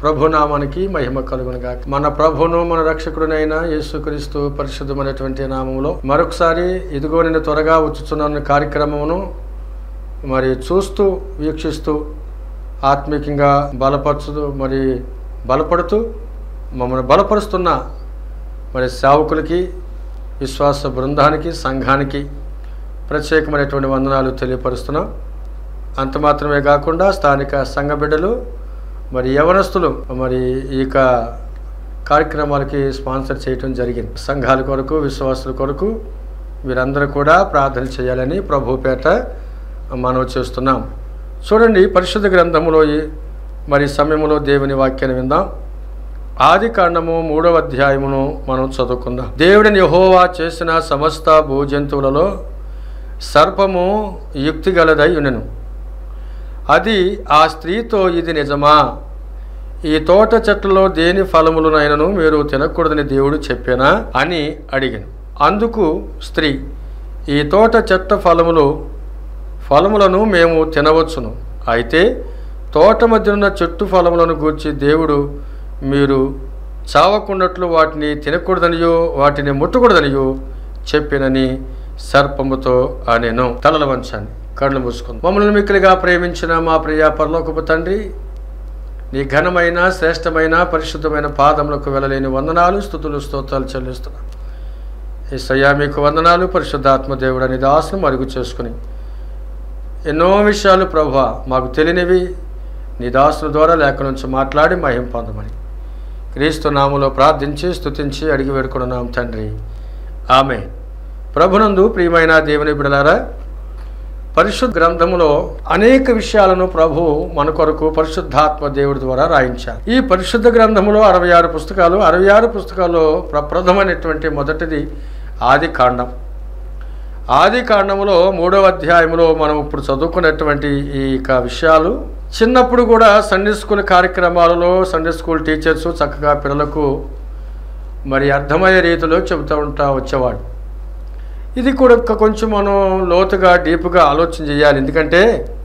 ప్రభునామానికి మహిమ కలుగునుగా మన ప్రభును మన రక్షకుడునైన యేసుక్రీస్తు పరిశుద్ధమైనటువంటి నామములో మరొకసారి ఇదిగో నేను త్వరగా వచ్చుచున్న కార్యక్రమమును మరి చూస్తూ వీక్షిస్తూ ఆత్మీయంగా బలపరచుతూ మరి బలపడుతూ మమ్మల్ని బలపరుస్తున్న మరి సేవకులకి విశ్వాస బృందానికి సంఘానికి ప్రత్యేకమైనటువంటి వందనాలు తెలియపరుస్తున్నాం అంత మాత్రమే కాకుండా స్థానిక సంఘ బిడ్డలు మరి యవనస్తులు మరి ఈ యొక్క కార్యక్రమాలకి స్పాన్సర్ చేయటం జరిగింది సంఘాల కొరకు విశ్వాసుల కొరకు వీరందరూ కూడా ప్రార్థన చేయాలని ప్రభుపేట మనం చేస్తున్నాం చూడండి పరిశుద్ధ గ్రంథములో ఈ- మరి సమయంలో దేవుని వాక్యాన్ని విందాం ఆది కాండము మూడవ అధ్యాయమును మనం చదువుకుందాం దేవుడిని యెహోవా చేసిన సమస్త భూజంతువులలో సర్పము యుక్తి గలదై ఉండెను అది ఆ స్త్రీతో ఇది నిజమా ఈ తోట చెట్లలో దేని ఫలములనైనను మీరు తినకూడదని దేవుడు చెప్పానా అని అడిగాను అందుకు స్త్రీ ఈ తోట చెట్ల ఫలములు ఫలములను మేము తినవచ్చును అయితే తోట మధ్యనున్న చెట్టు ఫలములను గూర్చి దేవుడు మీరు చావకున్నట్లు వాటిని తినకూడదనియో వాటిని ముట్టకూడదనియో చెప్పినని సర్పముతో అనేను తలల వంచాన్ని కళ్ళు మూసుకుంది మమ్మల్ని మిక్కిలిగా ప్రేమించిన మా ప్రియ పరలోకపు తండ్రి నీ ఘనమైన శ్రేష్టమైన పరిశుద్ధమైన పాదములకు వెళ్ళలేని వందనాలు స్థుతులు స్తోత్రాలు చెల్లిస్తున్నాం ఈసయ్యా మీకు వందనాలు పరిశుద్ధాత్మ దేవుడు అని దాసును మరుగు చేసుకుని ఎన్నో విషయాలు ప్రభా మాకు తెలియనివి నీ దాసుల ద్వారా లేఖ నుంచి మాట్లాడి మహిం పొందమని క్రీస్తు నాములో ప్రార్థించి స్తుతించి అడిగి వేడుకున్నాం తండ్రి ఆమె ప్రభునందు ప్రియమైన దేవుని బిడలారా పరిశుద్ధ గ్రంథములో అనేక విషయాలను ప్రభు మన కొరకు పరిశుద్ధాత్మ దేవుడి ద్వారా రాయించారు ఈ పరిశుద్ధ గ్రంథములో అరవై ఆరు పుస్తకాలు అరవై ఆరు పుస్తకాల్లో ప్రప్రథమైనటువంటి మొదటిది ఆది కాండం ఆది కాండములో మూడవ అధ్యాయంలో మనం ఇప్పుడు చదువుకున్నటువంటి ఈ యొక్క విషయాలు చిన్నప్పుడు కూడా సండే స్కూల్ కార్యక్రమాలలో సండే స్కూల్ టీచర్స్ చక్కగా పిల్లలకు మరి అర్థమయ్యే రీతిలో చెబుతూ ఉంటా వచ్చేవాడు ఇది కూడా ఒక కొంచెం మనం లోతుగా డీప్గా ఆలోచన చేయాలి ఎందుకంటే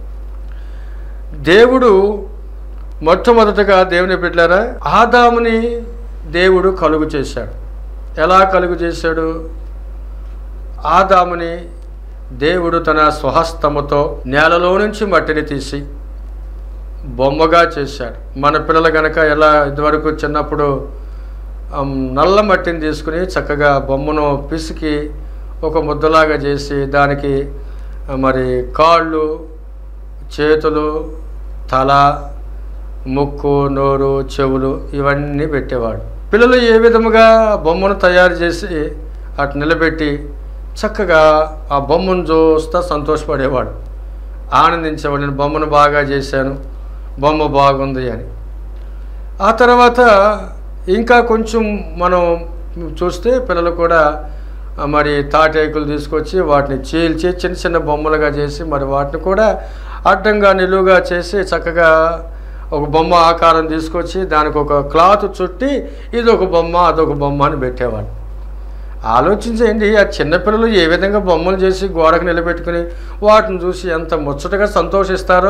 దేవుడు మొట్టమొదటగా దేవుని బిడ్డారా ఆదాముని దేవుడు కలుగు చేశాడు ఎలా కలుగు చేశాడు ఆదాముని దేవుడు తన స్వహస్తముతో నేలలో నుంచి మట్టిని తీసి బొమ్మగా చేశాడు మన పిల్లలు గనక ఎలా ఇదివరకు చిన్నప్పుడు ఆమ్, నల్ల మట్టిని తీసుకుని చక్కగా బొమ్మను పిసికి ఒక ముద్దలాగా చేసి దానికి ఆ, మరి కాళ్ళు చేతులు తల ముక్కు నోరు చెవులు ఇవన్నీ పెట్టేవాడు పిల్లలు ఏ విధముగా బొమ్మను తయారు చేసి అటు నిలబెట్టి చక్కగా ఆ బొమ్మను చూస్తా సంతోషపడేవాడు ఆనందించేవాడు నేను బొమ్మను బాగా చేశాను బొమ్మ బాగుంది అని ఆ తర్వాత ఇంకా కొంచెం మనం చూస్తే పిల్లలు కూడా ఆ, మరి తాటేకులు తీసుకొచ్చి వాటిని చీల్చి చిన్న చిన్న బొమ్మలుగా చేసి మరి వాటిని కూడా అడ్డంగా నిలువుగా చేసి చక్కగా ఒక బొమ్మ ఆకారం తీసుకొచ్చి దానికి ఒక క్లాత్ చుట్టి ఇది ఒక బొమ్మ అదొక బొమ్మ అని పెట్టేవాడు ఆలోచించండి ఆ చిన్నపిల్లలు ఏ విధంగా బొమ్మలు చేసి గోడకు నిలబెట్టుకుని వాటిని చూసి ఎంత ముచ్చటగా సంతోషిస్తారో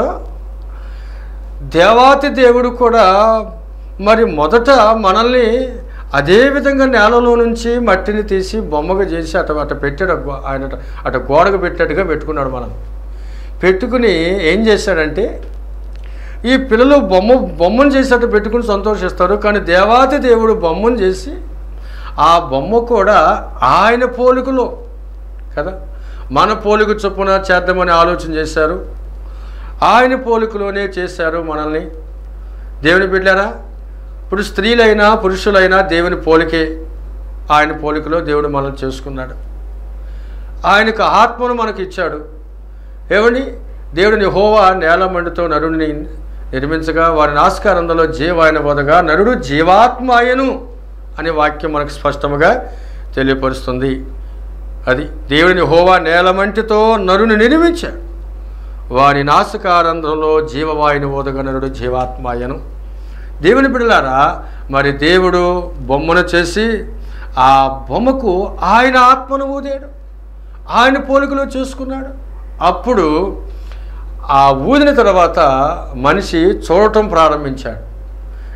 దేవాతి దేవుడు కూడా మరి మొదట మనల్ని అదే విధంగా నేలలో నుంచి మట్టిని తీసి బొమ్మగా చేసి అటు అటు పెట్టాడు ఆ గో- ఆయన అటు- అటు గోడకు పెట్టేట్టుగా పెట్టుకున్నాడు మనం పెట్టుకుని ఏం చేశాడంటే ఈ పిల్లలు బొమ్మ బొమ్మను చేసేట్టు పెట్టుకుని సంతోషిస్తారు కానీ దేవాతి దేవుడు బొమ్మను చేసి ఆ బొమ్మ కూడా ఆయన పోలికలో కదా మన పోలిక చొప్పున చేద్దామని ఆలోచన చేశారు ఆయన పోలికలోనే చేశారు మనల్ని దేవుని బిడ్డారా ఇప్పుడు స్త్రీలైనా పురుషులైనా దేవుని పోలికే ఆయన పోలికలో దేవుడు మనల్ని చేసుకున్నాడు ఆయనకు ఆత్మను మనకి ఇచ్చాడు ఏమని దేవుడిని హోవా నేల మండుతో నరుడిని నిర్మించగా వారి నాస్కారంలో జీవాయన బోధగా నరుడు జీవాత్మాయను అనే వాక్యం మనకు స్పష్టముగా తెలియపరుస్తుంది అది దేవుడిని హోవా నేలమంటితో నరుని నిర్మించాడు వారి నాసికారంధ్రంలో జీవవాయుని ఓదగ నరుడు జీవాత్మాయను దేవుని బిడలారా మరి దేవుడు బొమ్మను చేసి ఆ బొమ్మకు ఆయన ఆత్మను ఊదాడు ఆయన పోలికలో చేసుకున్నాడు అప్పుడు ఆ ఊదిన తర్వాత మనిషి చూడటం ప్రారంభించాడు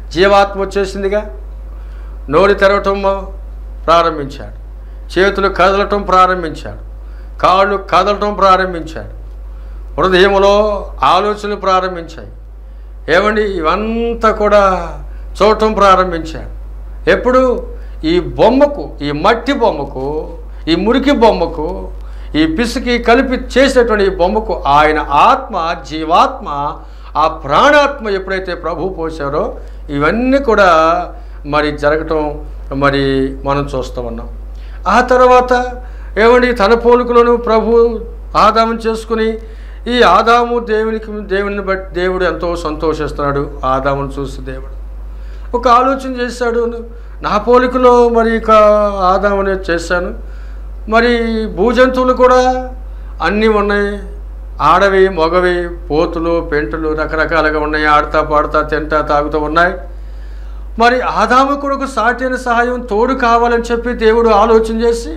జీవాత్మ వచ్చేసిందిగా నోరు తెరవటం ప్రారంభించాడు చేతులు కదలటం ప్రారంభించాడు కాళ్ళు కదలటం ప్రారంభించాడు హృదయంలో ఆలోచనలు ప్రారంభించాయి ఏమండి ఇవంతా కూడా చూడటం ప్రారంభించాడు ఎప్పుడు ఈ బొమ్మకు ఈ మట్టి బొమ్మకు ఈ మురికి బొమ్మకు ఈ పిసికి కలిపి చేసేటువంటి ఈ బొమ్మకు ఆయన ఆత్మ జీవాత్మ ఆ ప్రాణాత్మ ఎప్పుడైతే ప్రభు పోసారో ఇవన్నీ కూడా మరి జరగటం మరి మనం చూస్తూ ఉన్నాం ఆ తర్వాత ఏమండి తన పోలికలను ప్రభు ఆదాము చేసుకుని ఈ ఆదాము దేవునికి దేవుని బట్టి దేవుడు ఎంతో సంతోషిస్తున్నాడు ఆదామును చూసి దేవుడు ఒక ఆలోచన చేశాడు నా పోలికలో మరి ఇక ఆదాముని చేశాను మరి భూజంతువులు కూడా అన్నీ ఉన్నాయి ఆడవి మగవి పోతులు పెంటులు రకరకాలుగా ఉన్నాయి ఆడతా పాడుతా తింటా తాగుతూ ఉన్నాయి మరి ఆదాము కొడుకు సాటైన సహాయం తోడు కావాలని చెప్పి దేవుడు ఆలోచన చేసి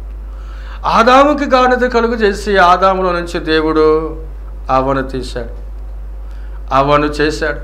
ఆదాముకి గానత కలుగు చేసి ఆదాములో నుంచి దేవుడు అవను తీశాడు అవను చేశాడు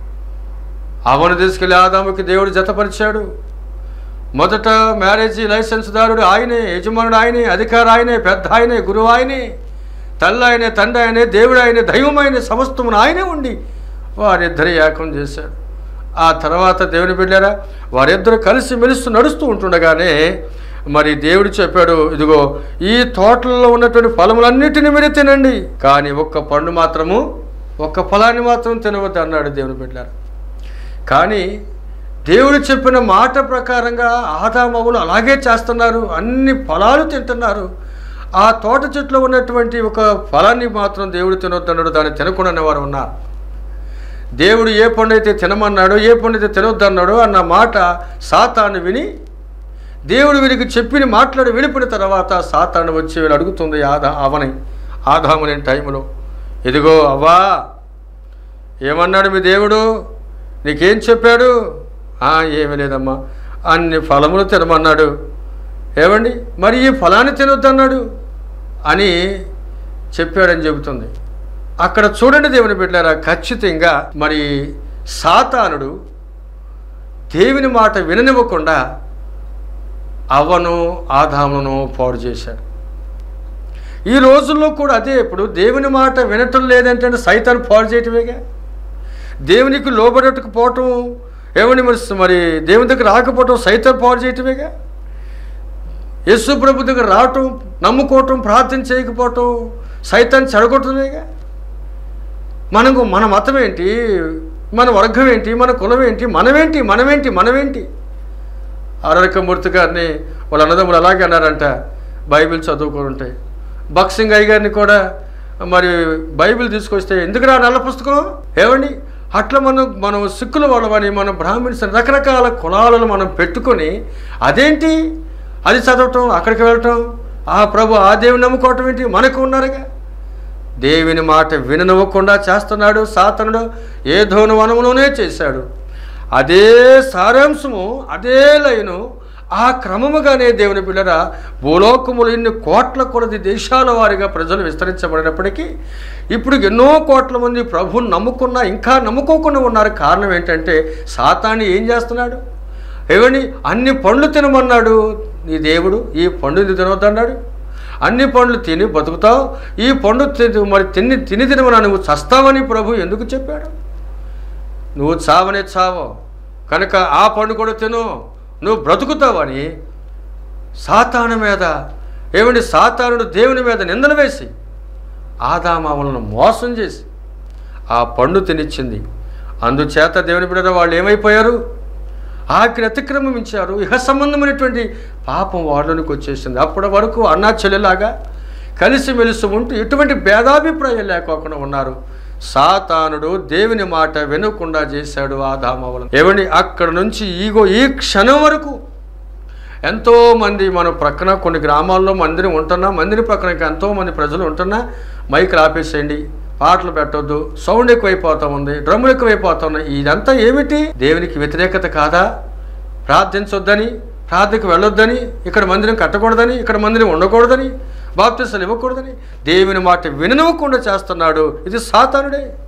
అవను తీసుకెళ్ళి ఆదాముకి దేవుడు జతపరిచాడు మొదట మ్యారేజీ లైసెన్స్ దారుడు ఆయనే యజమానుడు ఆయనే అధికారి ఆయనే పెద్ద ఆయనే గురువు ఆయనే తల్లి ఆయనే తండ్రి ఆయనే దేవుడు ఆయనే దైవం ఆయనే సమస్తమును ఆయనే ఉండి వారిద్దరు ఏకం చేశాడు ఆ తర్వాత దేవుని బిడ్డారా వారిద్దరు కలిసి మెలుస్తూ నడుస్తూ ఉంటుండగానే మరి దేవుడు చెప్పాడు ఇదిగో ఈ తోటలలో ఉన్నటువంటి ఫలములన్నిటిని మీరు తినండి కానీ ఒక్క పండు మాత్రము ఒక్క ఫలాన్ని మాత్రం తినవద్దు అన్నాడు దేవుని బిడ్డారా కానీ దేవుడు చెప్పిన మాట ప్రకారంగా ఆదామవులు అలాగే చేస్తున్నారు అన్ని ఫలాలు తింటున్నారు ఆ తోట చెట్లో ఉన్నటువంటి ఒక ఫలాన్ని మాత్రం దేవుడు తినొద్దన్నాడు దాన్ని తినకుండా వారు ఉన్నారు దేవుడు ఏ పండు అయితే తినమన్నాడో ఏ పండు అయితే తినొద్దన్నాడో అన్న మాట సాతాను విని దేవుడు వీరికి చెప్పిన మాట్లాడి వెళ్ళిపోయిన తర్వాత సాతాను వచ్చి వీళ్ళు అడుగుతుంది ఆదా అవని ఆదాముని టైంలో ఇదిగో అవ్వా ఏమన్నాడు మీ దేవుడు నీకేం చెప్పాడు "ఆ, ఏమీ లేదమ్మా అన్ని ఫలములు తినమన్నాడు ఏమండి మరి ఈ ఫలాన్ని తినొద్దన్నాడు అని చెప్పాడని చెబుతుంది అక్కడ చూడండి దేవుని బిడ్డారా ఖచ్చితంగా మరి సాతానుడు దేవుని మాట విననివ్వకుండా అవ్వను ఆదామును పాడు చేశాడు ఈ రోజుల్లో కూడా అదే ఇప్పుడు దేవుని మాట వినటం లేదంటే సైతాన్ని పాడు చేయటమేగా దేవునికి లోబడకపోవటం ఏమని మరి మరి దేవుని దగ్గర రాకపోవటం సైతం పాడు చేయటమేగా యేసు ప్రభు దగ్గర రావటం నమ్ముకోవటం ప్రార్థన చేయకపోవటం సైతాన్ని చెడగొట్టడమేగా మనకు మన మతం ఏంటి మన వర్గం ఏంటి మన కులం ఏంటి మనమేంటి మనమేంటి మనమేంటి ఆరకమూర్తి గారిని వాళ్ళ అన్నదమ్ములు అలాగే అన్నారంట బైబిల్ చదువుకొని ఉంటాయి బక్సింగ్ అయ్య గారిని కూడా మరి బైబిల్ తీసుకొస్తే ఎందుకు రా నల్ల పుస్తకం ఏమండి అట్లా మనం మనం సిక్కుల వాళ్ళమని మనం బ్రాహ్మిన్స్ అని రకరకాల కులాలను మనం పెట్టుకొని అదేంటి అది చదవటం అక్కడికి వెళ్ళటం ఆ ప్రభు ఆ దేవుని నమ్ముకోవటం ఏంటి మనకు ఉన్నారుగా దేవుని మాట విననివ్వకుండా చేస్తున్నాడు సాతనుడు ఏ ధోను వనములోనే చేశాడు అదే సారాంశము అదే లైను ఆ క్రమముగానే దేవుని బిడ్డర భూలోకములు ఇన్ని కోట్ల కొలది దేశాల వారిగా ప్రజలు విస్తరించబడినప్పటికీ ఇప్పుడు ఎన్నో కోట్ల మంది ప్రభువుని నమ్ముకున్నా ఇంకా నమ్ముకోకుండా ఉన్నారు కారణం ఏంటంటే సాతాన్ని ఏం చేస్తున్నాడు ఏమని అన్ని పండ్లు తినమన్నాడు నీ దేవుడు ఈ పండు తినవద్దన్నాడు అన్ని పండ్లు తిని బతుకుతావు ఈ పండు తిని మరి తిని తిని తినమన్నా నువ్వు చస్తావని ప్రభు ఎందుకు చెప్పాడు నువ్వు చావనే చావు కనుక ఆ పండు కూడా తిను నువ్వు బ్రతుకుతావని సాతాను మీద ఏమండి సాతానుడు దేవుని మీద నిందలు వేసి ఆదామావులను మోసం చేసి ఆ పండు తినిచ్చింది అందుచేత దేవుని బిడ్డ వాళ్ళు ఏమైపోయారు ఆఖరి అతిక్రమించారు ఇహ సంబంధమైనటువంటి పాపం వాళ్ళలోనికి వచ్చేసింది అప్పటి వరకు అన్నా చెల్లెలాగా కలిసిమెలిసి ఉంటూ ఎటువంటి భేదాభిప్రాయం లేకోకుండా ఉన్నారు సాతానుడు దేవుని మాట వినకుండా చేశాడు ఆదామవలను ఏమండి అక్కడ నుంచి ఈగో ఈ క్షణం వరకు ఎంతో మంది మన ప్రక్కన కొన్ని గ్రామాల్లో మందిని ఉంటున్నా మందిని ప్రక్కన ఇంకా ఎంతో మంది ప్రజలు ఉంటున్నా మైక్ ఆపేసేయండి పాటలు పెట్టొద్దు సౌండ్ ఎక్కువైపోతా ఉంది డ్రమ్ములు ఎక్కువైపోతా ఉన్నాయి ఇదంతా ఏమిటి దేవునికి వ్యతిరేకత కాదా ప్రార్థించొద్దని ప్రార్థనకు వెళ్ళొద్దని ఇక్కడ మందిరం కట్టకూడదని ఇక్కడ మందిరం ఉండకూడదని బాప్తిసాలు ఇవ్వకూడదని దేవుని మాట విననివ్వకుండా చేస్తున్నాడు ఇది సాతానుడే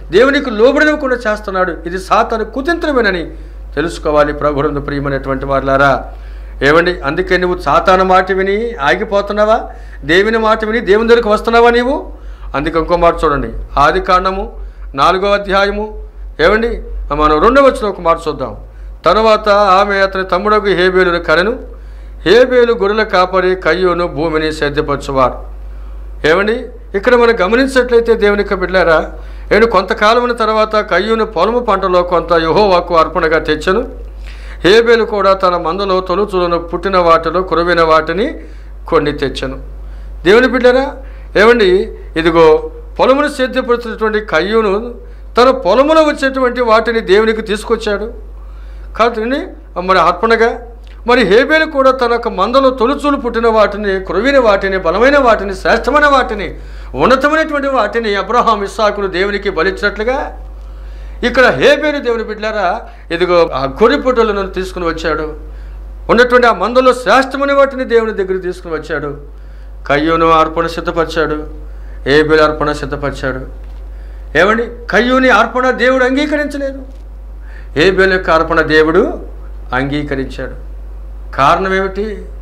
దేవునికి లోబడినకుండా చేస్తున్నాడు ఇది సాతాను కుతంత్రమేనని తెలుసుకోవాలి ప్రభురందు ప్రియమైనటువంటి వారులారా ఏమండి అందుకే నువ్వు సాతాను మాట విని ఆగిపోతున్నావా దేవుని మాట విని దేవుని దగ్గరికి వస్తున్నావా నీవు అందుకే ఇంకో మాట చూడండి ఆది కాండము నాలుగో అధ్యాయము ఏమండి మనం రెండవ వచ్చిన ఒక మాట చూద్దాం తర్వాత ఆమె అతని తమ్ముడకు హేబేలును కనెను హేబేలు గొర్రెల కాపరి కయ్యూను భూమిని సేద్యపరచువారు ఏమండి ఇక్కడ మనం గమనించినట్లయితే దేవునికి బిడ్డారా నేను కొంతకాలమైన తర్వాత కయ్యూను పొలము పంటలో కొంత యహోవాకు అర్పణగా తెచ్చను హేబేలు కూడా తన మందలో తొలుచులను పుట్టిన వాటిలో కురవిన వాటిని కొన్ని తెచ్చను దేవుని బిడ్డరా ఏమండి ఇదిగో పొలమును సేద్యపరుచినటువంటి కయ్యూను తన పొలములో వచ్చేటువంటి వాటిని దేవునికి తీసుకొచ్చాడు కాబట్టి మరి అర్పణగా మరి హేబేలు కూడా తన యొక్క మందలో తొలుచూలు పుట్టిన వాటిని కురవిన వాటిని బలమైన వాటిని శ్రేష్టమైన వాటిని ఉన్నతమైనటువంటి వాటిని అబ్రహాం ఇస్సాకులు దేవునికి బలిచ్చినట్లుగా ఇక్కడ హేబేలు దేవుని బిడ్డారా ఇదిగో ఆ గొర్రె పుట్టలను తీసుకుని వచ్చాడు ఉన్నటువంటి ఆ మందలో శ్రేష్టమైన వాటిని దేవుని దగ్గర తీసుకుని వచ్చాడు కయ్యూను అర్పణ సిద్ధపరిచాడు హేబేలు అర్పణ సిద్ధపరిచాడు ఏమండి కయ్యూని అర్పణ దేవుడు అంగీకరించలేదు హేబేలు యొక్క అర్పణ దేవుడు అంగీకరించాడు కారణం ఏమిటి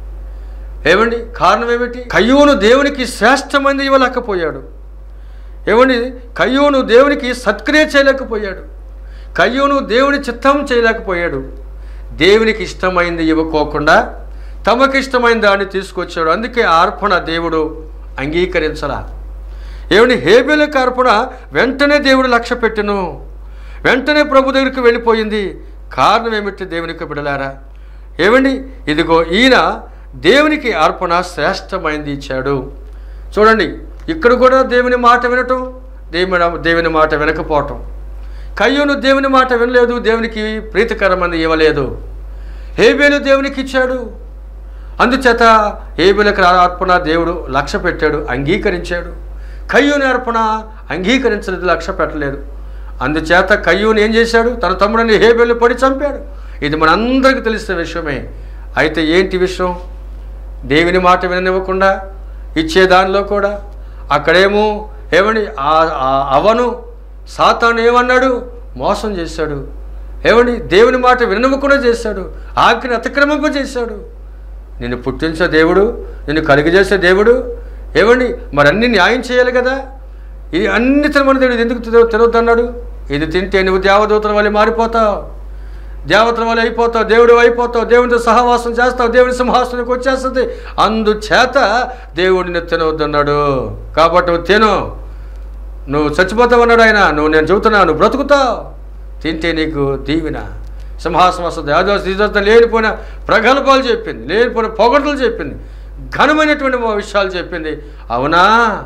ఏమండి కారణం ఏమిటి కయ్యూను దేవునికి శ్రేష్టమంది ఇవ్వలేకపోయాడు ఏమండి కయ్యూను దేవునికి సత్క్రియ చేయలేకపోయాడు కయ్యూను దేవుని చిత్తం చేయలేకపోయాడు దేవునికి ఇష్టమైంది ఇవ్వకోకుండా తమకి ఇష్టమైన దాన్ని తీసుకొచ్చాడు అందుకే ఆ అర్పణ దేవుడు అంగీకరించలా ఏమండి హేబేలకు అర్పణ వెంటనే దేవుడు లక్ష్య పెట్టెను వెంటనే ప్రభు దగ్గరికి వెళ్ళిపోయింది కారణం ఏమిటి దేవునికి బిడలారా ఏమండి ఇదిగో ఈయన దేవునికి అర్పణ శ్రేష్టమైంది ఇచ్చాడు చూడండి ఇక్కడ కూడా దేవుని మాట వినటం దేవుని దేవుని మాట వినకపోవటం కయ్యూను దేవుని మాట వినలేదు దేవునికి ప్రీతికరమని ఇవ్వలేదు హేబేలు దేవునికి ఇచ్చాడు అందుచేత హేబేలకు అర్పణ దేవుడు లక్ష్య పెట్టాడు అంగీకరించాడు కయ్యూని అర్పణ అంగీకరించలేదు లక్ష్య పెట్టలేదు అందుచేత కయ్యూని ఏం చేశాడు తన తమ్ముడిని హేబేలు పడి చంపాడు ఇది మనందరికీ తెలిసిన విషయమే అయితే ఏంటి విషయం దేవుని మాట విననివ్వకుండా ఇచ్చే దానిలో కూడా అక్కడేమో ఏమని ఆ- ఆ అవను సాతాను ఏమన్నాడు మోసం చేశాడు ఏమని దేవుని మాట విననివ్వకుండా చేశాడు ఆజ్ఞని అతిక్రమింప చేశాడు నిన్ను పుట్టించే దేవుడు నిన్ను కలుగజేసే దేవుడు ఏమండి మరి అన్ని న్యాయం చేయాలి కదా ఇది అన్ని తినమని దేవుడు ఎందుకు తిన- తినొద్దన్నాడు ఇది తింటే నువ్వు దేవదూతల వల్ల మారిపోతావు దేవతల వల్ల అయిపోతావు దేవుడు అయిపోతావు దేవునితో సహవాసం చేస్తావు దేవుని సింహాసనానికి వచ్చేస్తుంది అందుచేత దేవుడిని తినవద్దన్నాడు కాబట్టి నువ్వు తిను నువ్వు చచ్చిపోతావు అన్నాడు ఆయన నువ్వు నేను చెబుతున్నాను నువ్వు బ్రతుకుతావు తింటే నీకు దీవిన సింహాసనం వస్తుంది యాదవ శ్రీదత్త లేనిపోయిన ప్రగల్భాలు చెప్పింది లేనిపోయిన పొగడ్తలు చెప్పింది ఘనమైనటువంటి విషయాలు చెప్పింది అవునా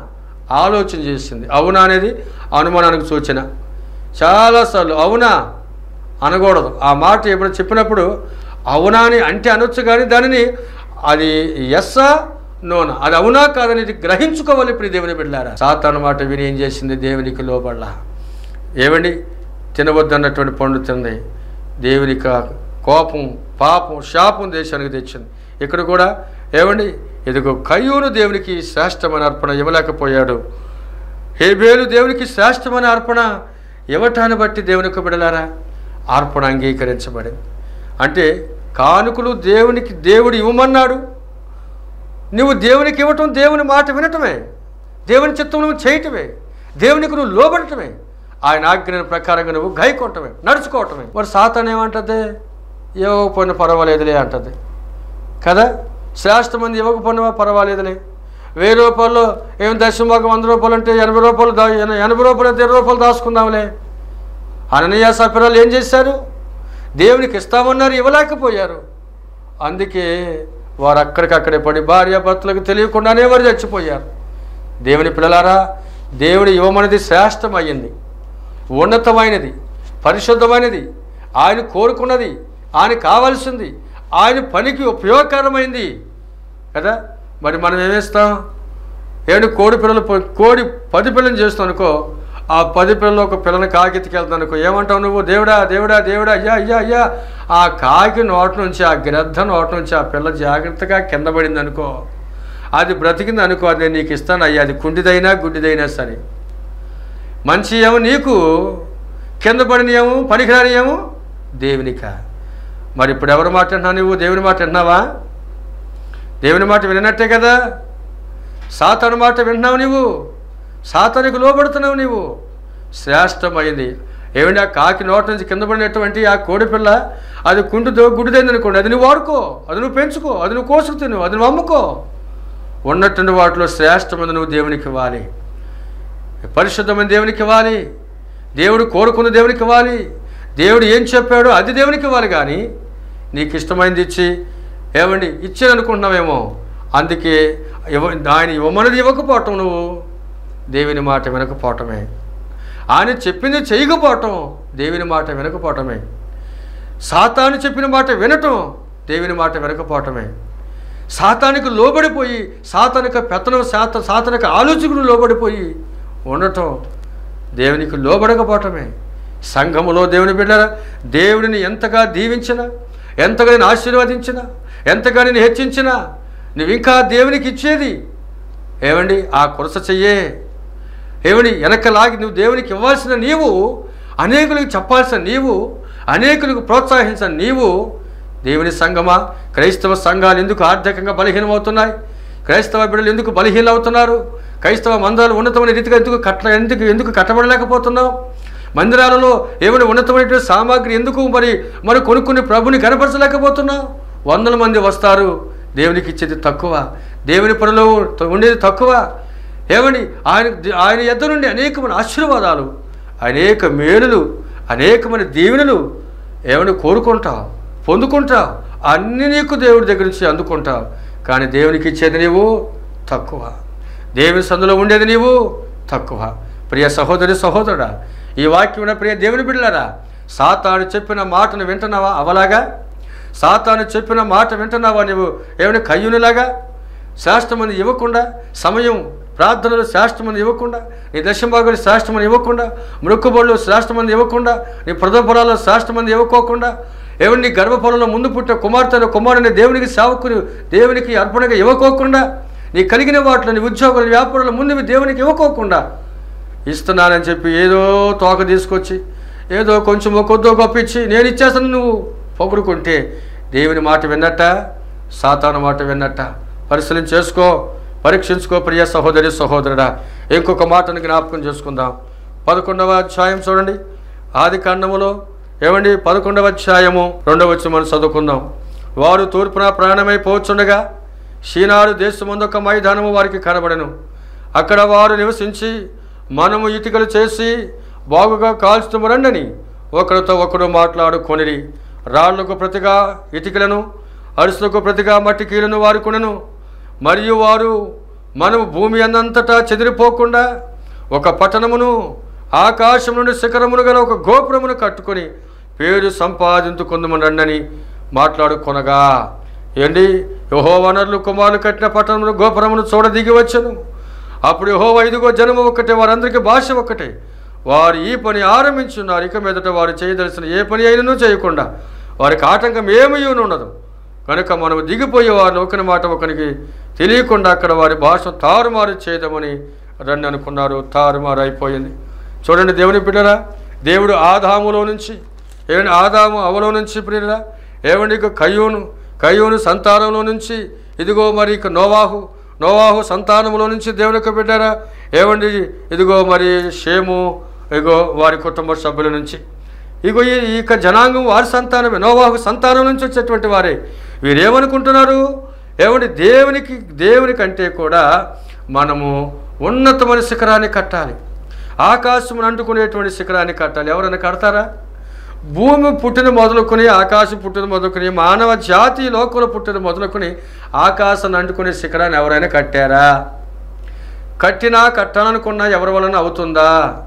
ఆలోచన చేసింది అవునా అనేది అనుమానానికి సూచన చాలాసార్లు అవునా అనకూడదు ఆ మాట ఎప్పుడు చెప్పినప్పుడు అవునా అని అంటే అనొచ్చు కానీ దానిని అది ఎస్సా నోనా అది అవునా కాదని ఇది గ్రహించుకోవాలి ఇప్పుడు దేవుని బిడ్డారా సాతాను మాట విని ఏం చేసింది దేవునికి లోబడలా ఏమండి తినవద్దన్నటువంటి పండు తింది దేవునికి ఆ కోపం పాపం శాపం దేశానికి తెచ్చింది ఇక్కడ కూడా ఏమండి ఇదిగో కయ్యూను దేవునికి శ్రేష్టమైన అర్పణ ఇవ్వలేకపోయాడు హేబేలు దేవునికి శ్రేష్టమైన అర్పణ ఇవ్వటాన్ని బట్టి దేవునికి బిడలారా అర్పణ అంగీకరించబడింది అంటే కానుకలు దేవునికి దేవుడు ఇవ్వమన్నాడు నువ్వు దేవునికి ఇవ్వటం దేవుని మాట వినటమే దేవుని చిత్తం నువ్వు చేయటమే దేవునికి నువ్వు లోబడటమే ఆయన ఆజ్ఞ ప్రకారంగా నువ్వు గైకొట్టమే నడుచుకోవటమే మరి సాతాన్ ఏమంటది ఇవ్వకపోయినా పర్వాలేదులే అంటది కదా శ్రేష్టమంది ఇవ్వకపోయినా పర్వాలేదులే వెయ్యి రూపాయలు ఏం దశభాగం వంద రూపాయలు అంటే ఎనభై రూపాయలు దా ఎన- ఎనభై రూపాయలు అయితే ఇరవై రూపాయలు దాచుకుందాంలే అననీయ సఫిరాలు ఏం చేశారు దేవునికి ఇస్తామన్నారు ఇవ్వలేకపోయారు అందుకే వారు అక్కడికక్కడే పడి భార్య భర్తలకు తెలియకుండానే వారు చచ్చిపోయారు దేవుని పిల్లలారా దేవుడు ఇవ్వమనేది శ్రేష్టమైంది ఉన్నతమైనది పరిశుద్ధమైనది ఆయన కోరుకున్నది ఆయన కావాల్సింది ఆయన పనికి ఉపయోగకరమైంది కదా మరి మనం ఏమేస్తాం ఏడు కోడి పిల్లలు ప- కోడి పది పిల్లలు చేస్తాం అనుకో ఆ పది పిల్లలు ఒక పిల్లని కాకితికి వెళ్తాను అనుకో ఏమంటావు నువ్వు దేవుడా దేవుడా దేవుడా అయ్యా అయ్యా అయ్యా ఆ కాకి నోట నుంచి ఆ గ్రద్ద నోట నుంచి ఆ పిల్ల జాగ్రత్తగా కింద పడింది అనుకో అది బ్రతికింది అనుకో అది నేను నీకు ఇస్తాను అయ్యా అది కుంటిదైనా గుడ్డిదైనా సరే మంచి ఏమో నీకు కింద పడిన ఏమో పనికిరాని ఏమో దేవునిక మరి ఇప్పుడు ఎవరి మాట వింటున్నావు నువ్వు దేవుని మాట వింటున్నావా దేవుని మాట వినట్టే కదా సాతాను మాట వింటున్నావు నీవు సాతానికి లోబడుతున్నావు నీవు శ్రేష్టమైంది ఏమండి ఆ కాకి నోట నుంచి కింద పడినటువంటి ఆ కోడిపిల్ల అది కుంటుతో గుడిదైంది అనుకోండి అది నువ్వు వాడుకో అది నువ్వు పెంచుకో అది నువ్వు కోసుకు తిను అది నువ్వు అమ్ముకో ఉన్నటువంటి వాటిలో శ్రేష్టమైన నువ్వు దేవునికి ఇవ్వాలి పరిశుద్ధమైన దేవునికి ఇవ్వాలి దేవుడు కోరుకున్న దేవునికి ఇవ్వాలి దేవుడు ఏం చెప్పాడో అది దేవునికి ఇవ్వాలి కానీ నీకు ఇష్టమైనది ఇచ్చి ఏమండి ఇచ్చాను అనుకుంటున్నావేమో అందుకే ఇవ్వ ఆయన ఇవ్వమన్నది ఇవ్వకపోవటం నువ్వు దేవుని మాట వినకపోవటమే ఆయన చెప్పింది చేయకపోవటం దేవుని మాట వినకపోవటమే సాతాను చెప్పిన మాట వినటం దేవుని మాట వినకపోవటమే సాతానికి లోబడిపోయి సాతానిక పెత్తనం సాత సాతానిక ఆలోచనకు లోబడిపోయి ఉండటం దేవునికి లోబడకపోవటమే సంఘములో దేవుని బిడ్డల దేవుడిని ఎంతగా దీవించినా ఎంతగా నేను ఆశీర్వదించినా ఎంతగా నేను హెచ్చించినా నువ్వు ఇంకా దేవునికి ఇచ్చేది ఏమండి ఆ కొరస చెయ్యే ఏమని వెనకలాగి నువ్వు దేవునికి ఇవ్వాల్సిన నీవు అనేకులకు చెప్పాల్సిన నీవు అనేకులకు ప్రోత్సహించిన నీవు దేవుని సంఘమా క్రైస్తవ సంఘాలు ఎందుకు ఆర్థికంగా బలహీనమవుతున్నాయి క్రైస్తవ బిడ్డలు ఎందుకు బలహీనమవుతున్నారు క్రైస్తవ మందిరాలు ఉన్నతమైన రీతిగా ఎందుకు కట్ట ఎందుకు ఎందుకు కట్టబడలేకపోతున్నావు మందిరాలలో ఏమైనా ఉన్నతమైనటువంటి సామాగ్రి ఎందుకు మరి మరి కొనుక్కుని ప్రభుని కనపరచలేకపోతున్నావు వందల మంది వస్తారు దేవునికి ఇచ్చేది తక్కువ దేవుని పనిలో ఉండేది తక్కువ ఏమని ఆయన ఆయన ఎద్ద నుండి అనేకమైన ఆశీర్వాదాలు అనేక మేలులు అనేకమైన దీవెనలు ఏమని కోరుకుంటావు పొందుకుంటావు అన్ని నీకు దేవుడి దగ్గర నుంచి అందుకుంటావు కానీ దేవునికి ఇచ్చేది నీవు తక్కువ దేవుని సందులో ఉండేది నీవు తక్కువ ప్రియ సహోదరి సహోదరుడా ఈ వాక్యం ఉన్న ప్రియ దేవుని బిడ్డలారా సాతాను చెప్పిన మాటను వింటున్నావా అవలాగా సాతాను చెప్పిన మాట వింటున్నావా నీవు ఏమైనా కయ్యునిలాగా శాస్త్రమని ఇవ్వకుండా సమయం ప్రార్థనలు శాస్త్రమని ఇవ్వకుండా నీ దశంభాగులు శాస్త్రమని ఇవ్వకుండా మృక్కుబడులు శాస్త్రమని ఇవ్వకుండా నీ ప్రదపొలాల్లో శాస్త్రమని ఇవ్వకోకుండా ఏమని నీ గర్భఫలంలో ముందు పుట్టిన కుమార్తెను కుమారుని దేవునికి సేవకుని దేవునికి అర్పణగా ఇవ్వకోకుండా నీ కలిగిన వాటిలో నీ ఉద్యోగులు నీ వ్యాపారాలు ముందు ఇవి దేవునికి ఇవ్వకోకుండా ఇస్తున్నానని చెప్పి ఏదో తోక తీసుకొచ్చి ఏదో కొంచెం కొద్దో గొప్పించి నేను ఇచ్చేస్తాను నువ్వు పొగుడుకుంటే దేవుని మాట విన్నట్ట సాతాను మాట విన్నట్ట పరిశీలన చేసుకో పరీక్షించుకో ప్రియ సహోదరి సహోదరుడా ఇంకొక మాటను జ్ఞాపకం చేసుకుందాం పదకొండవ అధ్యాయం చూడండి ఆది కాండములో ఏమండి పదకొండవ అధ్యాయము రెండవ వచ్చి మనం చదువుకుందాం వారు తూర్పున ప్రయాణమై పోచుండగా షీనారు దేశమందు ఒక మైదానము వారికి కనబడెను అక్కడ వారు నివసించి మనము ఇటుకలు చేసి బాగుగా కాల్చుతుమరండని ఒకరితో ఒకడు మాట్లాడుకొనిరి రాళ్లకు ప్రతిగా ఇటుకలను అరుసులకు ప్రతిగా మట్టి కీలను వారు కొనెను మరియు వారు మనము భూమి అన్నంతటా చెదిరిపోకుండా ఒక పట్టణమును ఆకాశం నుండి శిఖరమును గల ఒక గోపురమును కట్టుకొని పేరు సంపాదించుకుందమని మాట్లాడుకొనగా ఏంటి యహో వనరులు కుమారులు కట్టిన పట్టణమును గోపురమును చూడ దిగి వచ్చను అప్పుడు యహోవ ఇదిగో జనము ఒక్కటే వారందరికీ భాష ఒక్కటే వారు ఈ పని ఆరంభించున్నారు ఇక మీదట వారు చేయదలసిన ఏ పని అయినను చేయకుండా వారికి ఆటంకం ఏమీ ఉండదు కనుక మనం దిగిపోయే వారిని ఒకరి మాట ఒకరికి తెలియకుండా అక్కడ వారి భాష తారుమారు చేయదామని రండి అనుకున్నారు తారుమారు అయిపోయింది చూడండి దేవుని బిడ్డరా దేవుడు ఆదాములో నుంచి ఏమండి ఆదాము అవలో నుంచి ప్రియురా ఏమండి ఇక కయ్యూను కయ్యూను సంతానంలో నుంచి ఇదిగో మరి ఇక నోవాహు నోవాహు సంతానంలో నుంచి దేవుని యొక్క బిడ్డారా ఏమండి ఇదిగో మరి షేము ఇగో వారి కుటుంబ సభ్యుల నుంచి ఇగో ఈ ఈ యొక్క జనాంగం వారి సంతానమే నోవాహు సంతానం నుంచి వచ్చేటువంటి వారే వీరేమనుకుంటున్నారు ఏమండి దేవునికి దేవుని కంటే కూడా మనము ఉన్నతమైన శిఖరాన్ని కట్టాలి ఆకాశమును అంటుకునేటువంటి శిఖరాన్ని కట్టాలి ఎవరైనా కడతారా భూమి పుట్టిన మొదలుకొని ఆకాశం పుట్టిన మొదలుకొని మానవ జాతి లోకంలో పుట్టిన మొదలుకొని ఆకాశాన్ని అంటుకునే శిఖరాన్ని ఎవరైనా కట్టారా కట్టినా కట్టాలనుకున్నా ఎవరి వలన అవుతుందా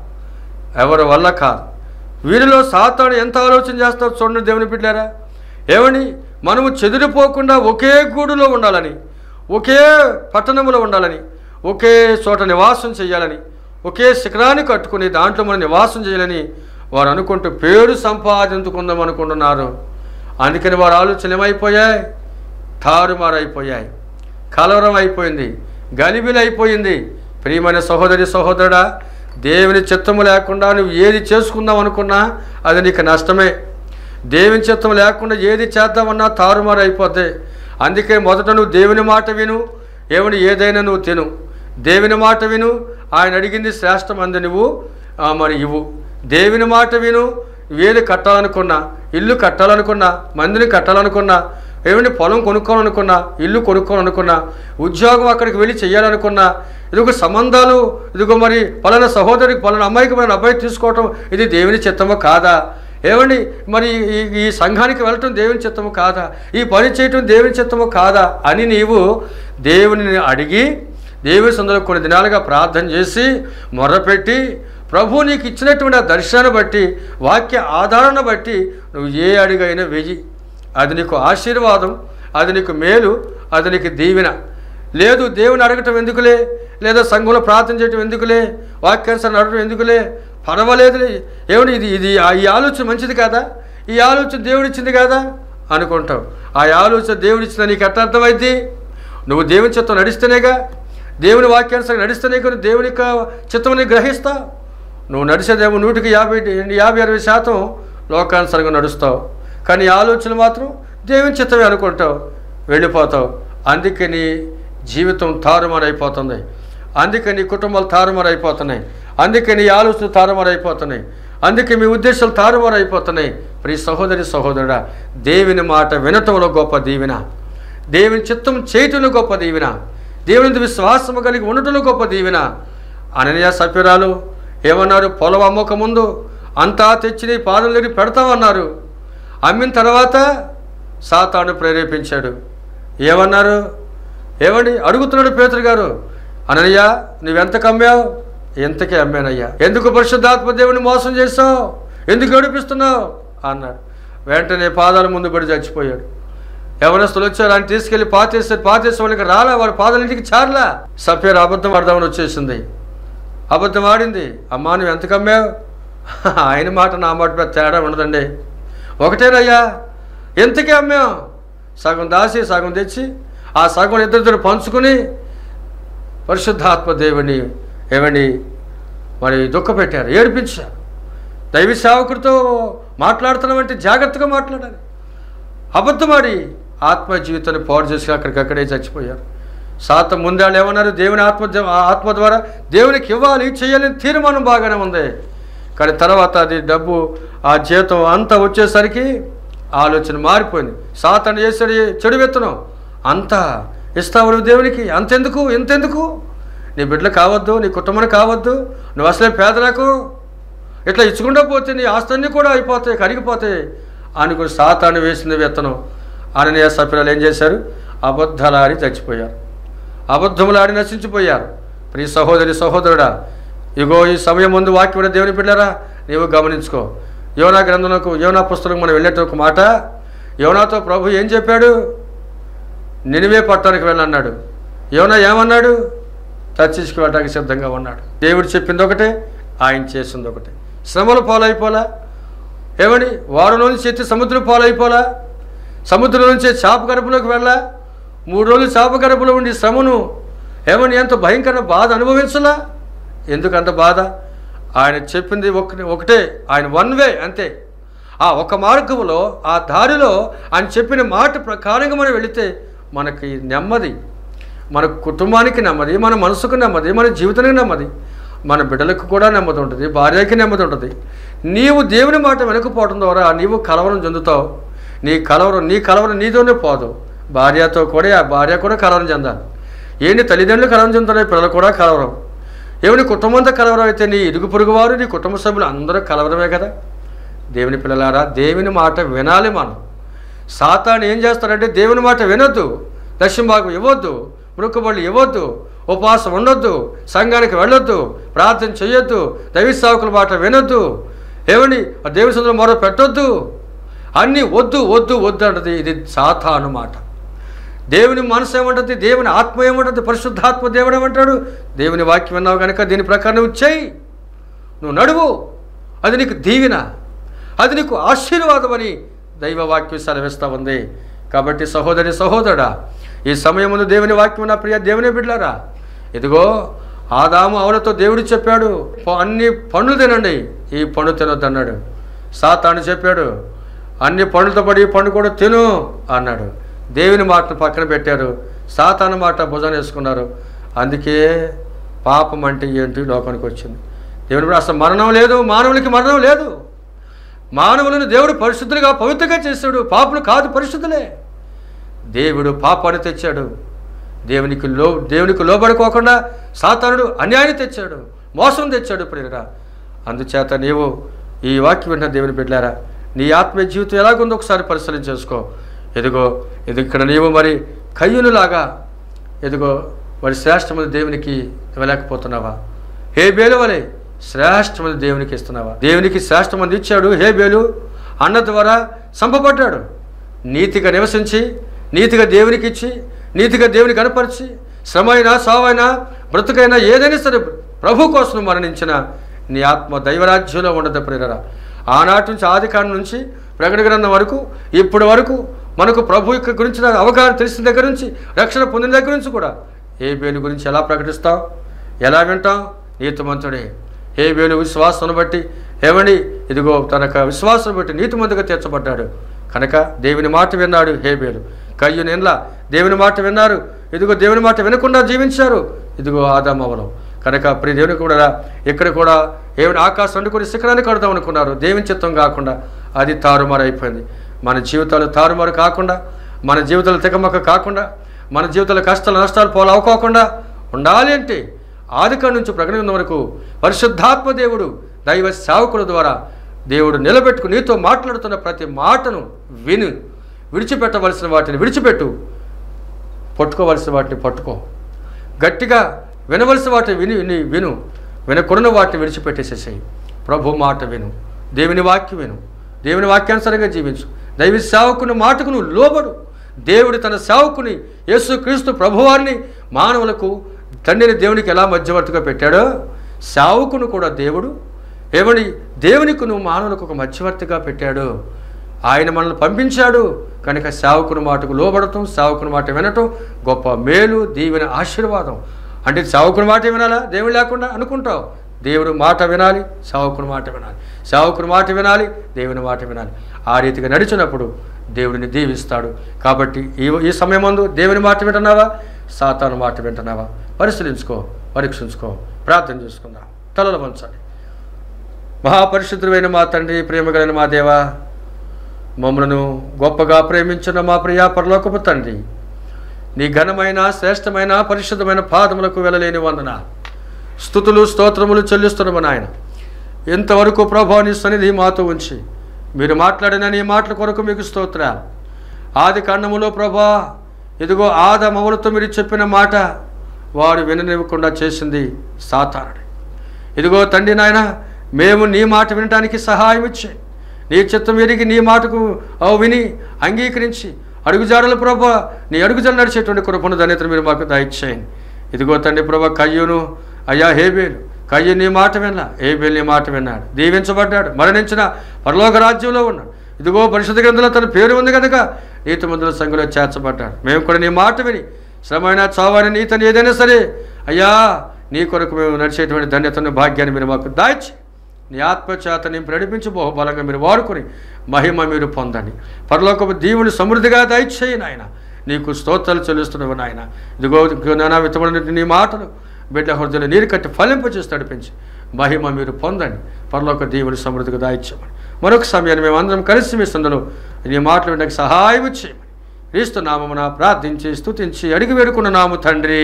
ఎవరి వల్ల కాదు వీరిలో సాతాను ఎంత ఆలోచన చేస్తారో చూడండి దేవుని బిడ్డారా ఏమని మనము చెదిరిపోకుండా ఒకే గూడులో ఉండాలని ఒకే పట్టణంలో ఉండాలని ఒకే చోట నివాసం చేయాలని ఒకే శిఖరాన్ని కట్టుకుని దాంట్లో మనం నివాసం చేయాలని వారు అనుకుంటూ పేరు సంపాదించుకుందాం అనుకుంటున్నారు అందుకని వారి ఆలోచనలు ఏమైపోయాయి తారుమారైపోయాయి కలవరం అయిపోయింది గలిబిలి అయిపోయింది ప్రియమైన సహోదరి సహోదరుడా దేవుని చిత్తము లేకుండా నువ్వు ఏది చేసుకుందాం అనుకున్నా అది నీకు నష్టమే దేవుని చిత్తం లేకుండా ఏది చేద్దామన్నా తారుమారు అయిపోద్ది అందుకే మొదట నువ్వు దేవుని మాట విను ఏమని ఏదైనా నువ్వు తిను దేవుని మాట విను ఆయన అడిగింది శ్రేష్టమంది నువ్వు ఆ, మరి ఇవ్వు దేవుని మాట విను వేలు కట్టాలనుకున్నా ఇల్లు కట్టాలనుకున్నా మందిని కట్టాలనుకున్నా ఏమంటే పొలం కొనుక్కోవాలనుకున్నా ఇల్లు కొనుక్కోవాలనుకున్నా ఉద్యోగం అక్కడికి వెళ్ళి చేయాలనుకున్నా ఇదిగో సంబంధాలు ఇదిగో మరి పలానా సహోదరికి పలానా అమ్మాయికి మన అబ్బాయి తీసుకోవటం ఇది దేవుని చిత్తము కాదా ఏమండి మరి ఈ ఈ సంఘానికి వెళ్ళటం దేవుని చిత్తము కాదా ఈ పని చేయటం దేవుని చిత్తము కాదా అని నీవు దేవుని అడిగి దేవుని సందులో కొన్ని దినాలుగా ప్రార్థన చేసి మొర్రపెట్టి ప్రభు నీకు ఇచ్చినటువంటి ఆ దర్శనాన్ని బట్టి వాక్య ఆధారణ బట్టి నువ్వు ఏ అడుగైనా వెయ్యి అది నీకు ఆశీర్వాదం అది నీకు మేలు అది నీకు దీవెన లేదు దేవుని అడగటం ఎందుకులే లేదా సంఘంలో ప్రార్థన చేయటం ఎందుకులే వాక్యానుసారం అడగటం ఎందుకులే పర్వాలేదులే ఏమిటి ఇది ఇది ఆ- ఈ ఆలోచన మంచిది కాదా ఈ ఆలోచన దేవుడిచ్చింది కాదా అనుకుంటావు ఆ ఆలోచన దేవుడిచ్చిన నీకు ఎట్లా అర్థమైంది నువ్వు దేవుని చిత్తం నడిస్తేనేగా దేవుని వాక్యానుసారం నడిస్తేనే కానీ దేవుని యొక్క చిత్తమని గ్రహిస్తావు నువ్వు నడిచేదేమో నూటికి యాభై యాభై అరవై శాతం లోకానుసారంగా నడుస్తావు కానీ ఈ ఆలోచన మాత్రం దేవుని చిత్తమే అనుకుంటావు వెళ్ళిపోతావు అందుకే నీ జీవితం తారుమారు అయిపోతుంది అందుకే నీ కుటుంబాలు తారుమారు అయిపోతున్నాయి అందుకే నీ ఆలోచనలు తారుమారు అయిపోతున్నాయి అందుకే మీ ఉద్దేశాలు తారుమారు అయిపోతున్నాయి ప్రియ సహోదరి సహోదరుడా దేవుని మాట వినటంలో గొప్ప దీవెన దేవుని చిత్తం చేయటంలో గొప్ప దీవెన దేవుని యందు విశ్వాసము కలిగి ఉండటంలో గొప్ప దీవెన అననీయ సభ్యురాలు ఏమన్నారు పొలం అమ్మక ముందు అంతా తెచ్చి నీ పాదం దగ్గర పెడతామన్నారు అమ్మిన తర్వాత సాతాను ప్రేరేపించాడు ఏమన్నారు ఏమండి అడుగుతున్నాడు పేతురు గారు అనయ్య నువ్వెంతకు అమ్మావు ఎంతకే అమ్మానయ్యా ఎందుకు పరిశుద్ధాత్మ దేవుని మోసం చేస్తావు ఎందుకు ఏడిపిస్తున్నావు అన్నాడు వెంటనే పాదాల ముందు పడి చచ్చిపోయాడు ఎవరస్తులు వచ్చారు ఆయన తీసుకెళ్లి పాతేస్తారు పాతేసే వాళ్ళకి రాలా వాడి పాదాల ఇంటికి చారలా సఫేర్ అబద్ధం ఆడదామని వచ్చేసింది అబద్ధం ఆడింది అమ్మా నువ్వు ఎంతకు అమ్మావు ఆయన మాట నా మాట పెద్ద తేడా ఉండదండి ఒకటేనయ్యా ఎంతకే అమ్మాం సగం దాసి సగం తెచ్చి ఆ సగం ఇద్దరిద్దరు పంచుకుని పరిశుద్ధాత్మ దేవుని ఏమని మరి దుఃఖపెట్టారు ఏడిపించారు దైవ సేవకుడితో మాట్లాడుతున్నామంటే జాగ్రత్తగా మాట్లాడాలి అబద్ధమాడి ఆత్మ జీవితాన్ని పాడు చేసి అక్కడికక్కడే చచ్చిపోయారు సాత ముందాళ్ళు ఏమన్నారు దేవుని ఆత్మ ఆ ఆత్మ ద్వారా దేవునికి ఇవ్వాలి చేయాలని తీర్మానం బాగానే ఉంది కానీ తర్వాత అది డబ్బు ఆ జీతం అంతా వచ్చేసరికి ఆలోచన మారిపోయింది సాతను చేసాడు చెడు విత్తనం అంతా ఇస్తావు నువ్వు దేవునికి అంతెందుకు ఇంతెందుకు నీ బిడ్డలు కావద్దు నీ కుటుంబం కావద్దు నువ్వు అసలే పేదలకు ఇట్లా ఇచ్చుకుంటూ పోతే నీ ఆస్తులన్నీ కూడా అయిపోతాయి కరిగిపోతాయి అనుకుని సాతాను వేసిన విత్తనం అననీయ సభ్యులు ఏం చేశారు అబద్ధాలాడి చచ్చిపోయారు అబద్ధములాడి నశించిపోయారు ప్రియ సహోదరి సహోదరుడా ఇగో ఈ సమయం ముందు వాక్యం దేవుని బిడ్డరా నీవు గమనించుకో యోనా గ్రంథంలోకి యోనా పుస్తకం మనం వెళ్ళేట ఒక మాట యోనాతో ప్రభు ఏం చెప్పాడు నినివే పట్టణానికి వెళ్ళన్నాడు యోనా ఏమన్నాడు చర్చించుకు వెళ్ళడానికి సిద్ధంగా ఉన్నాడు దేవుడు చెప్పింది ఒకటే ఆయన చేసింది ఒకటే శ్రమలు పాలైపోలా ఏమని వారం నుంచి ఎత్తి సముద్రం పాలైపోలా సముద్రం నుంచి చేప గర్భంలోకి వెళ్ళా మూడు రోజులు చేప గర్భంలో ఉండి శ్రమను ఏమని ఎంత భయంకర బాధ అనుభవించలా ఎందుకు అంత బాధ ఆయన చెప్పింది ఒకటి ఒకటే ఆయన వన్ వే అంతే ఆ ఒక మార్గంలో ఆ దారిలో ఆయన చెప్పిన మాట ప్రకారంగా మనం వెళితే మనకి నెమ్మది మన కుటుంబానికి నెమ్మది మన మనసుకు నెమ్మది మన జీవితానికి నెమ్మది మన బిడ్డలకు కూడా నెమ్మది ఉంటుంది భార్యకి నెమ్మది ఉంటుంది నీవు దేవుని మాట వెనకపోవడం ద్వారా నీవు కలవరం చెందుతావు నీ కలవరం నీ కలవరం నీతోనే పోదు భార్యతో కూడా ఆ భార్య కూడా కలవరం చెందాలి ఏంటి తల్లిదండ్రులు కలవరం చెందుతున్నాయి పిల్లలు కూడా కలవరం ఏమిటి కుటుంబంతో కలవరం అయితే నీ ఇరుగు పొరుగు వారు నీ కుటుంబ సభ్యులు అందరూ కలవరమే కదా దేవుని పిల్లలారా దేవుని మాట వినాలి మనం సాతాను ఏం చేస్తాడంటే దేవుని మాట వినొద్దు దశంభాగం ఇవ్వద్దు మృక్కుబళ్ళు ఇవ్వద్దు ఉపవాసం ఉండొద్దు సంఘానికి వెళ్ళొద్దు ప్రార్థన చేయొద్దు దైవ సేవకుల మాట వినొద్దు ఏమండి ఆ దేవుని సందులో మొర పెట్టొద్దు అన్నీ వద్దు వద్దు వద్దు అంటది ఇది సాతాను మాట దేవుని మనసు ఏమంటుంది దేవుని ఆత్మ ఏమంటుంది పరిశుద్ధాత్మ దేవుడు ఏమంటాడు దేవుని వాక్యం విన్నావు కనుక దీని ప్రకారం నువ్వు చేయి నువ్వు నడువు అది నీకు దీవెన అది నీకు ఆశీర్వాదం అని దైవ వాక్యం సెలవిస్తూ ఉంది కాబట్టి సహోదరి సహోదరుడా ఈ సమయమును దేవుని వాక్యం నా ప్రియ దేవుని బిడ్డలారా ఇదిగో ఆదాము అవలతో దేవుడు చెప్పాడు "ప- అన్ని పండ్లు తినండి ఈ పండు తినొద్దు అన్నాడు సాతాను చెప్పాడు అన్ని పండ్లతో పడి ఈ పండు కూడా తిను అన్నాడు దేవుని మాటను పక్కన పెట్టారు సాతాను మాట భుజాన వేసుకున్నారు అందుకే పాపం అంటే ఏంటి లోకానికి వచ్చింది దేవుని కూడా అసలు మరణం లేదు మానవులకి మరణం లేదు మానవులను దేవుడు పరిశుద్ధులుగా పవిత్రంగా చేశాడు పాపులు కాదు పరిశుద్ధులే దేవుడు పాపాన్ని తెచ్చాడు దేవునికి లో దేవునికి లోబడుకోకుండా సాతానుడు అన్యాయాన్ని తెచ్చాడు మోసం తెచ్చాడు ప్రియరా అందుచేత నీవు ఈ వాక్యం విన్న దేవుని బిడ్డారా నీ ఆత్మీయ జీవితం ఎలాగుందో ఒకసారి పరిశీలన చేసుకో ఎదుగో ఇది ఇక్కడ నీవు మరి కయ్యునులాగా ఎదుగో మరి శ్రేష్టమైన దేవునికి ఇవ్వలేకపోతున్నావా హే బేలు వలె శ్రేష్టమైన దేవునికి ఇస్తున్నావా దేవునికి శ్రేష్టమంది ఇచ్చాడు హే బేలు అన్న ద్వారా చంపబడ్డాడు నీతిగా నివసించి నీతిగా దేవునికి ఇచ్చి నీతిగా దేవునికి కనపరిచి శ్రమ అయినా సావైనా బ్రతుకైనా ఏదైనా సరే ప్రభు కోసం మరణించిన నీ ఆత్మ దైవరాజ్యంలో ఉండదు ప్రేరరా ఆనాటి నుంచి ఆది కాండం నుంచి ప్రకటన గ్రంథం వరకు ఇప్పటి వరకు మనకు ప్రభు యొక్క గురించిన అవగాహన తెలిసిన దగ్గర నుంచి రక్షణ పొందిన దగ్గర నుంచి కూడా ఏ బేలు గురించి ఎలా ప్రకటిస్తాం ఎలా వింటాం నీతిమంతుడే ఏ వేలు విశ్వాసం బట్టి ఏమని ఇదిగో తన యొక్క విశ్వాసం బట్టి నీతిమంతుగా తీర్చబడ్డాడు కనుక దేవుని మాట విన్నాడు హేబేలు కయ్యు నెన్ల దేవుని మాట విన్నారు ఇదిగో దేవుని మాట వినకుండా జీవించారు ఇదిగో ఆదామవలం కనుక ప్రియ దేవుని కూడా ఇక్కడ కూడా ఏమైనా ఆకాశం వండుకొని శిఖరాన్ని కడదాం అనుకున్నారు దేవుని చిత్తం కాకుండా అది తారుమారు అయిపోయింది మన జీవితాలు తారుమారు కాకుండా మన జీవితాలు తెగమక్క కాకుండా మన జీవితాల కష్టాలు నష్టాలు పోలవుకోకుండా ఉండాలి అంటే ఆదికాండం నుంచి ప్రకటన వరకు పరిశుద్ధాత్మ దేవుడు దైవ సేవకుల ద్వారా దేవుడు నిలబెట్టుకు నీతో మాట్లాడుతున్న ప్రతి మాటను విను విడిచిపెట్టవలసిన వాటిని విడిచిపెట్టు పట్టుకోవలసిన వాటిని పట్టుకో గట్టిగా వినవలసిన వాటిని విని విని విను వినకూడని వాటిని విడిచిపెట్టేసేసాయి ప్రభు మాట విను దేవుని వాక్యం విను దేవుని వాక్యానుసారంగా జీవించు దైవ సేవకుని మాటకు నువ్వు లోబడు దేవుడు తన సేవకుని యేసుక్రీస్తు ప్రభువారిని మానవులకు తండ్రిని దేవునికి ఎలా మధ్యవర్తిగా పెట్టాడో సేవకును కూడా దేవుడు ఏమని దేవునికి నువ్వు మానవులకు ఒక మధ్యవర్తిగా పెట్టాడు ఆయన మనల్ని పంపించాడు కనుక సేవకుని మాటకు లోబడటం సేవకుని మాట వినటం గొప్ప మేలు దీవెన ఆశీర్వాదం అంటే సేవకుని మాట వినాలా దేవుడు లేకుండా అనుకుంటావు దేవుడు మాట వినాలి సేవకుని మాట వినాలి సేవకుని మాట వినాలి దేవుని మాట వినాలి ఆ రీతిగా నడిచినప్పుడు దేవుడిని దీవిస్తాడు కాబట్టి ఈ ఈ సమయం ముందు దేవుని మాట వింటున్నావా సాతాను మాట వింటున్నావా పరిశీలించుకో పరీక్షించుకో ప్రార్థన చేసుకుందాం తలలు వంచండి మహాపరిశుద్ధుడైన మా తండ్రి ప్రేమ కలిగిన మా దేవా మమ్మలను గొప్పగా ప్రేమించిన మా ప్రియా పరలోకపు తండ్రి నీ ఘనమైన శ్రేష్టమైన పరిశుద్ధమైన పాదములకు వెళ్ళలేని వందన స్థుతులు స్తోత్రములు చెల్లిస్తున్నాము నాయన ఇంతవరకు ప్రభా నీ సన్నిధి మాతో ఉంచి మీరు మాట్లాడిన నీ మాటల కొరకు మీకు స్తోత్రాలు ఆది కాండములో ప్రభా ఇదిగో ఆదమవులతో మీరు చెప్పిన మాట వాడు విననివ్వకుండా చేసింది సాతానుడు ఇదిగో తండ్రి నాయన మేము నీ మాట వినడానికి సహాయం ఇచ్చే నీ చిత్తం ఎరిగి నీ మాటకు ఆ విని అంగీకరించి అడుగుజాడల ప్రభ నీ అడుగుజాడలు నడిచేటువంటి కృపను ధన్యతను మీరు మాకు దయచేయండి ఇదిగో తండ్రి ప్రభ కయ్యూను అయ్యా హేబేలు కయ్యూ నీ మాట విన్నా హేబేలు నీ మాట విన్నాడు దీవించబడ్డాడు మరణించిన పరలోక రాజ్యంలో ఉన్నాడు ఇదిగో పరిశుద్ధ గ్రంథంలో తన పేరు ఉంది కనుక నీతి మందుల సంఘంలో చేర్చబడ్డాడు మేము కూడా నీ మాట విని శ్రమైన చావని నీతని ఏదైనా సరే అయ్యా నీ కొరకు మేము నడిచేటువంటి ధన్యతను భాగ్యాన్ని మీరు మాకు దాచి నీ ఆత్మచేత నేను నడిపించి బహుబలంగా మీరు వాడుకొని మహిమ మీరు పొందండి పరలోకపు దీవుని సమృద్ధిగా దయచేయి నాయన నీకు స్తోత్రాలు చెల్లిస్తున్నావు నాయన ఇదిగో నానా విత్తమైన నీ మాటలు బిడ్డ హృదయంలో నీరు కట్టి ఫలింపచేసి నడిపించి మహిమ మీరు పొందండి పరలోక దీవుని సమృద్ధిగా దాయిచ్చమని మరొక సమయాన్ని మేము అందరం కలిసి మీ సందులో నీ మాటలు వినడానికి సహాయం చేయమని క్రీస్తు నామమున ప్రార్థించి స్తుతించి అడిగి వేడుకున్న నాము తండ్రి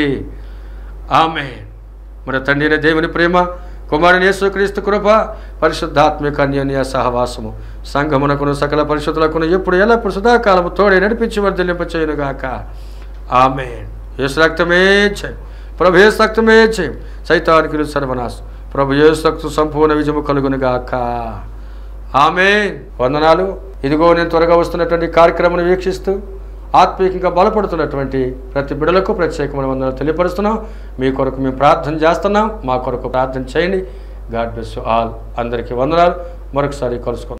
ఆమె మన తండ్రి అయిన దేవుని ప్రేమ కుమారుని యేసుక్రీస్తు కృప పరిశుద్ధాత్మిక అన్యోన్య సహవాసము సంఘమునకును సకల పరిశుద్ధులకును ఎప్పుడు ఎల్లప్పుడు సదాకాలము తోడే నడిపించి వర్ధలింప చేయనుగాక ఆమె యేసు రక్తమే జయం ప్రభు యేసు రక్తమే జయం సైతానికి సర్వనాశం ప్రభు యేసు రక్తం సంపూర్ణ విజయము కలుగునుగాక ఆమె వందనాలు ఇదిగో నేను త్వరగా వస్తున్నటువంటి కార్యక్రమాన్ని వీక్షిస్తూ ఆత్మీయంగా బలపడుతున్నటువంటి ప్రతి బిడలకు ప్రత్యేకమైన వందనాలు తెలియపరుస్తున్నాం మీ కొరకు మేము ప్రార్థన చేస్తున్నాం మా కొరకు ప్రార్థన చేయండి గాడ్ బ్లెస్ ఆల్ అందరికీ వందనాలు మరొకసారి కలుసుకుందాం